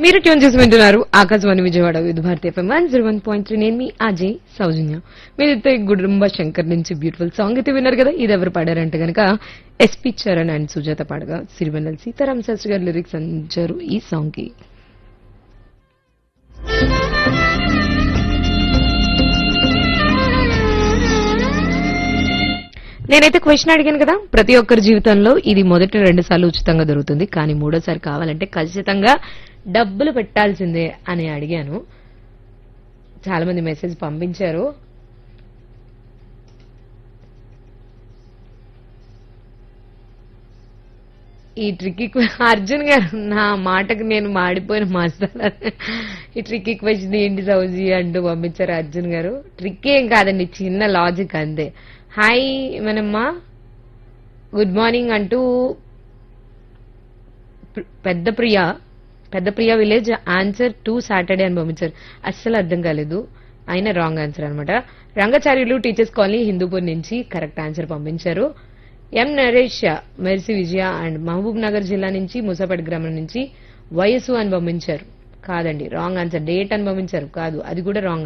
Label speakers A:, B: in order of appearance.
A: మీరు ట్యూన్ చేసి వింటున్నారు Akashvani Vijayawada Vividh Bharati FM one zero one point three నేను మీ అజయ్ సౌజన్య మీరైతే గుడుంబ శంకర్ నుంచి బ్యూటిఫుల్ సాంగ్ అయితే విన్నారు కదా ఇది ఎవరు పాడారంటే గనక ఎస్పి చరణ్ అండ్ సుజాత పాడగా సిరివెన్నెల సీతారాం శాస్త్రి గారు లిరిక్స్ అందించారు ఈ సాంగ్ కి నేనైతే క్వశ్చన్ అడిగాను కదా ప్రతి ఒక్కరి జీవితంలో ఇది మొదటి రెండు సార్లు ఉచితంగా దొరుకుతుంది కానీ మూడోసారి కావాలంటే ఖచ్చితంగా డబ్బులు పెట్టాల్సిందే అని అడిగాను చాలా మంది మెసేజ్ పంపించారు ఈ ట్రిక్కీ అర్జున్ గారు నా మాటకు నేను మాడిపోయిన మసాలా ఈ ట్రిక్కీ క్వశ్చన్ ఏంటి సౌజీ అంటూ పంపించారు అర్జున్ గారు ట్రిక్ ఏం కాదండి చిన్న లాజిక్ అంతే హాయ్ మనమ్మా గుడ్ మార్నింగ్ అంటూ ప్ర- పెద్ద ప్రియ పెద్ద Priya village answer to Saturday అని పంపించారు అస్సలు అర్థం కాలేదు అయినా రాంగ్ ఆన్సర్ అనమాట రంగచార్యులు టీచర్స్ కాలనీ హిందూపూర్ నుంచి కరెక్ట్ ఆన్సర్ పంపించారు M Naresh Mercy Vijaya and Mahabub Nagar జిల్లా నుంచి ముసాపేట గ్రామం నుంచి వయసు అని పంపించారు కాదండి రాంగ్ ఆన్సర్ డేట్ అని పంపించారు కాదు అది కూడా రాంగ్